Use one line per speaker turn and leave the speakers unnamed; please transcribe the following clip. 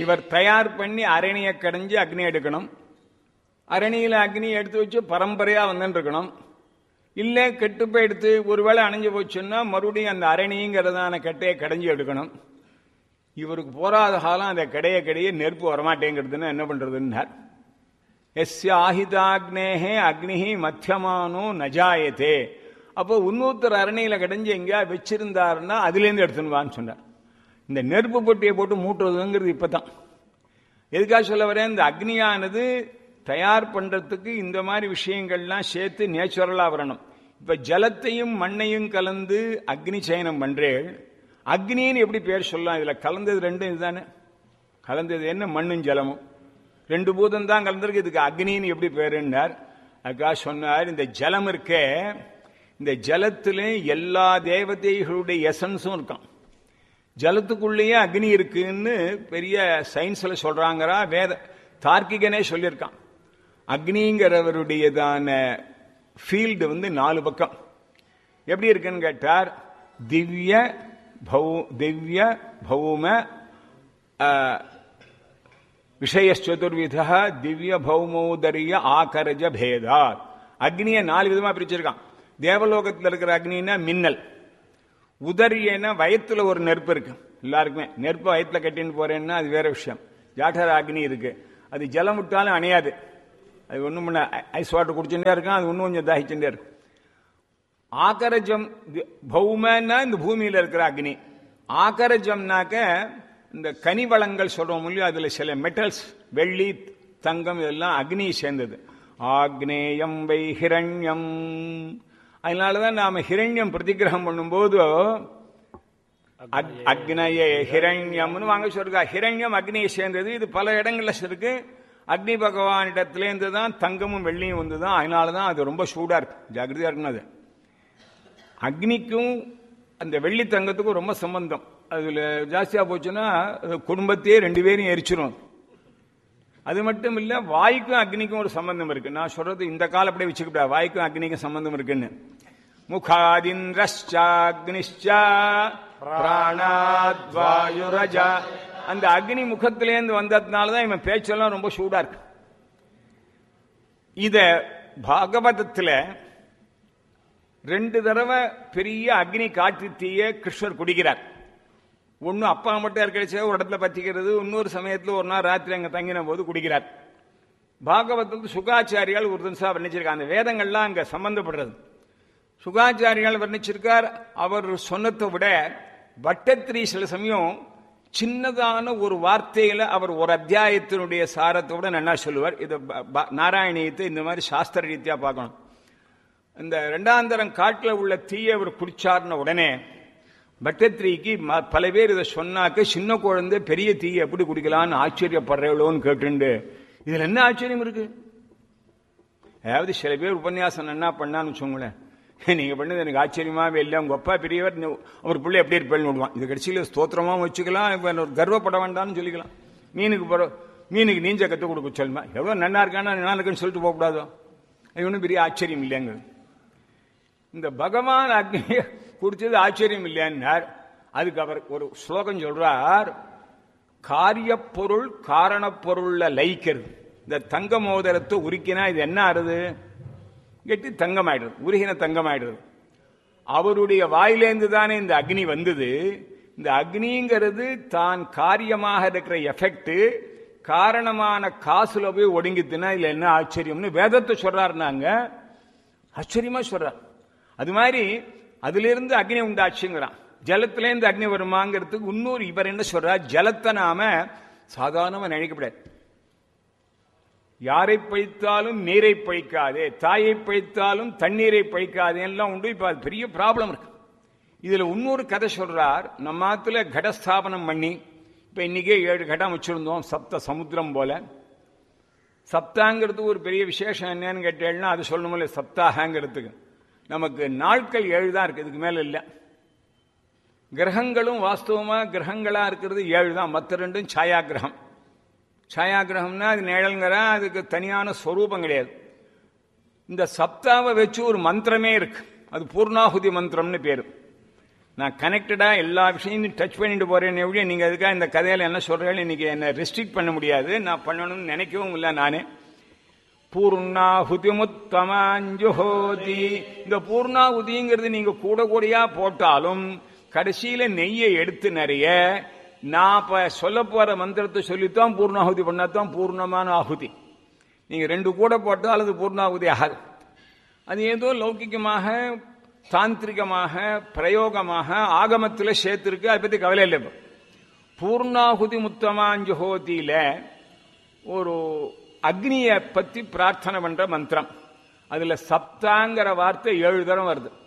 இவர் தயார் பண்ணி அரணியை கடைஞ்சு அக்னி எடுக்கணும் அரணியில அக்னி எடுத்து வச்சு பரம்பரையா வந்துட்டு இருக்கணும் இல்ல கெட்டு போய் எடுத்து ஒருவேளை அணைஞ்சு போச்சுன்னா மறுபடியும் அந்த அரணிங்கிறதான கட்டையை கடைஞ்சி எடுக்கணும் இவருக்கு போராத காலம் அந்த கடைய கடைய நெருப்பு வரமாட்டேங்கிறதுன்னு என்ன பண்றதுன்னார் எஸ்ய ஆஹிதாக்னேஹே அக்னிஹி மத்தியமானோ நஜாயத்தே அப்போ இன்னொருத்தர் அரணையில கடைஞ்சு எங்கேயா வச்சிருந்தாருன்னா அதுலேருந்து எடுத்துன்னு சொன்னார் இந்த நெருப்பு பொட்டியை போட்டு மூட்டுறதுங்கிறது இப்பதான் எதுக்காக சொல்ல வரேன் இந்த அக்னியானது தயார் பண்றதுக்கு இந்த மாதிரி விஷயங்கள்லாம் சேர்த்து நேச்சுரலா வரணும் இப்ப ஜலத்தையும் மண்ணையும் கலந்து அக்னி சயனம் பண்றேன் அக்னின்னு எப்படி பேர் சொல்லலாம் இதுல கலந்தது ரெண்டும் இதுதானே கலந்தது என்ன மண்ணும் ஜலமும் ரெண்டு பூதம் தான் கலந்திருக்கு இதுக்கு அக்னின்னு எப்படி பேருன்னார் அதுக்காக சொன்னார் இந்த ஜலம் இருக்கே இந்த ஜலத்துல எல்லா தேவதைகளுடைய எசன்ஸும் இருக்கான் ஜலத்துக்குள்ளேயே அக்னி இருக்குன்னு பெரிய சயின்ஸ்ல சொல்றாங்கறா வேத தார்க்கிகனே சொல்லியிருக்கான் அக்னிங்கிறவருடையதான ஃபீல்டு வந்து நாலு பக்கம் எப்படி இருக்குன்னு கேட்டார் திவ்ய பௌ திவ்ய பௌம விஷயச்சுதுர்வித திவ்ய பௌமோதரிய ஆகரஜ பேதா அக்னியை நாலு விதமா பிரிச்சிருக்கான் தேவலோகத்தில் இருக்கிற அக்னின்னா மின்னல் உதரியன்னா வயத்துல ஒரு நெருப்பு இருக்கு எல்லாருக்குமே நெருப்பு வயத்துல கட்டின்னு போறேன்னா அது வேற விஷயம் ஜாட்டர அக்னி இருக்கு அது ஜலம் விட்டாலும் அணையாது அது ஒன்றும் பண்ண ஐஸ் வாட்டர் குடிச்சுட்டே இருக்கும் அது இன்னும் கொஞ்சம் தாகிச்சுட்டே இருக்கும் ஆகரஜம் பௌமன்னா இந்த பூமியில இருக்கிற அக்னி ஆகரஜம்னாக்க இந்த கனி வளங்கள் சொல்றோம் இல்லையோ அதுல சில மெட்டல்ஸ் வெள்ளி தங்கம் இதெல்லாம் அக்னி சேர்ந்தது ஆக்னேயம் வை ஹிரண்யம் அதனாலதான் நாம ஹிரண்யம் பிரதிகிரகம் பண்ணும்போது அக்னயே ஹிரண்யம்னு வாங்க சொல்றா ஹிரண்யம் அக்னியை சேர்ந்தது இது பல இடங்கள்ல இருக்கு அக்னி பகவானிடத்திலேருந்து தான் தங்கமும் வெள்ளியும் வந்து தான் அதனால தான் அது ரொம்ப சூடா இருக்கு ஜாகிரதையா இருக்கணும் அது அக்னிக்கும் அந்த வெள்ளி தங்கத்துக்கும் ரொம்ப சம்பந்தம் அதுல ஜாஸ்தியா போச்சுன்னா குடும்பத்தையே ரெண்டு பேரும் எரிச்சிரும் அது மட்டும் இல்ல வாய்க்கும் அக்னிக்கும் ஒரு சம்பந்தம் இருக்கு நான் சொல்றது இந்த காலம் அப்படியே வச்சுக்கிட்டா வாய்க்கும் அக்னிக்கும் சம்பந்தம் இருக்குன்னு முகாதிந்திரஷ்சாக்னிஷ்சா பிராணாத்வாயுரஜா அந்த அக்னி முகத்திலேருந்து வந்ததுனால தான் இவன் பேச்செல்லாம் ரொம்ப சூடா இருக்கு இத பாகவதத்துல ரெண்டு தடவை பெரிய அக்னி காற்று தீய கிருஷ்ணர் குடிக்கிறார் ஒன்னு அப்பா மட்டும் இருக்கடிச்ச ஒரு இடத்துல பத்திக்கிறது இன்னொரு சமயத்துல ஒரு நாள் ராத்திரி அங்க தங்கின போது குடிக்கிறார் பாகவதத்துக்கு சுகாச்சாரியால் ஒரு தினசா வர்ணிச்சிருக்காங்க அந்த வேதங்கள்லாம் அங்க சம்பந்தப்படுறது சுகாச்சாரியால் வர்ணிச்சிருக்கார் அவர் சொன்னதை விட வட்டத்திரி சில சமயம் சின்னதான ஒரு வார்த்தையில அவர் ஒரு அத்தியாயத்தினுடைய சாரத்தை விட நல்லா சொல்லுவார் இது நாராயணியத்தை இந்த மாதிரி சாஸ்திர ரீதியா பார்க்கணும் இந்த ரெண்டாந்தரம் காட்டில் உள்ள தீயை அவர் குடிச்சார்ன உடனே பட்டத்திரிக்கு பல பேர் இதை சொன்னாக்க சின்ன குழந்தை பெரிய தீயை எப்படி குடிக்கலாம்னு ஆச்சரியப்படுறவளோன்னு கேட்டுண்டு இதுல என்ன ஆச்சரியம் இருக்கு அதாவது சில பேர் உபன்யாசம் என்ன பண்ணான்னு வச்சுங்களேன் நீங்க பண்ணது எனக்கு ஆச்சரியமாவே இல்லை உங்க அப்பா பெரியவர் அவர் பிள்ளை எப்படி இருப்பேன்னு விடுவான் இது கடைசியில் ஸ்தோத்திரமா வச்சுக்கலாம் இப்ப கர்வப்பட வேண்டாம்னு சொல்லிக்கலாம் மீனுக்கு போற மீனுக்கு நீஞ்ச கற்றுக் கொடுக்க சொல்லுமா எவ்வளவு நன்னா இருக்கானா நல்லா இருக்குன்னு சொல்லிட்டு போகக்கூடாதோ அது ஒன்றும் பெரிய ஆச்சரியம் இல்லைங்க இந்த பகவான் அக்னியை குடிச்சது ஆச்சரியம் இல்லையான்னார் அதுக்கு அவர் ஒரு ஸ்லோகம் சொல்றார் காரியப்பொருள் காரணப்பொருள்ல லயிக்கிறது இந்த தங்க மோதிரத்தை உருக்கினா இது என்ன ஆறுது கெட்டி தங்கமாயிடுறது உருகின தங்கமாயிடுறது அவருடைய வாயிலேந்து தானே இந்த அக்னி வந்தது இந்த அக்னிங்கிறது தான் காரியமாக இருக்கிற எஃபெக்ட் காரணமான காசுல போய் ஒடுங்கித்துனா இதுல என்ன ஆச்சரியம்னு வேதத்தை சொல்றாருனாங்க ஆச்சரியமா சொல்றார் அது மாதிரி அதுல இருந்து அக்னி உண்டாச்சுங்கிறான் ஜலத்திலேருந்து அக்னி வருமாங்கிறதுக்கு இன்னொரு இவர் என்ன சொல்றார் ஜலத்தை நாம சாதாரணமா நினைக்கப்படாது யாரை பழித்தாலும் நீரை பழிக்காதே தாயை பழித்தாலும் தண்ணீரை பழிக்காதே எல்லாம் உண்டு இப்ப அது பெரிய ப்ராப்ளம் இருக்கு இதுல இன்னொரு கதை சொல்றார் நம்ம ஆத்துல கடஸ்தாபனம் பண்ணி இப்ப இன்னைக்கே ஏழு கடம் வச்சிருந்தோம் சப்த சமுத்திரம் போல சப்தாங்கிறது ஒரு பெரிய விசேஷம் என்னன்னு கேட்டேன்னா அது சொல்லணும்ல சப்தாகங்கிறதுக்கு நமக்கு நாட்கள் ஏழு தான் இருக்கு இதுக்கு மேல இல்லை கிரகங்களும் வாஸ்தவமா கிரகங்களா இருக்கிறது ஏழு தான் மற்ற ரெண்டும் சாயா கிரகம் சாயா கிரகம்னா அது நிழல்ங்கிற அதுக்கு தனியான ஸ்வரூபம் கிடையாது இந்த சப்தாவை வச்சு ஒரு மந்திரமே இருக்கு அது பூர்ணாகுதி மந்திரம்னு பேரு நான் கனெக்டடா எல்லா விஷயத்தையும் டச் பண்ணிட்டு போறேன் எப்படி நீங்க அதுக்காக இந்த கதையில என்ன சொல்றேன்னு இன்னைக்கு என்ன ரெஸ்ட்ரிக்ட் பண்ண முடியாது நான் பண்ணணும்னு நினைக்கவும் இல்லை நானே பூர்ணாகுதிமுத்தமாஞ்சுஹோதி இந்த பூர்ணாகுதிங்கிறது நீங்க கூட கூடியா போட்டாலும் கடைசியில நெய்யை எடுத்து நிறைய நான் இப்ப சொல்ல போற மந்திரத்தை சொல்லித்தான் பூர்ணாகுதி பண்ணாதான் பூர்ணமான ஆகுதி நீங்க ரெண்டு கூட போட்டால் அது பூர்ணாகுதி ஆகாது அது ஏதோ லௌகிகமாக தாந்திரிகமாக பிரயோகமாக ஆகமத்தில் சேர்த்திருக்கு அதை பத்தி கவலை இல்லை இப்போ. பூர்ணாகுதி முத்தமாஞ்சுஹோதியில ஒரு அக்னியை பத்தி பிரார்த்தனை பண்ற மந்திரம் அதுல சப்தாங்கிற வார்த்தை ஏழு தரம் வருது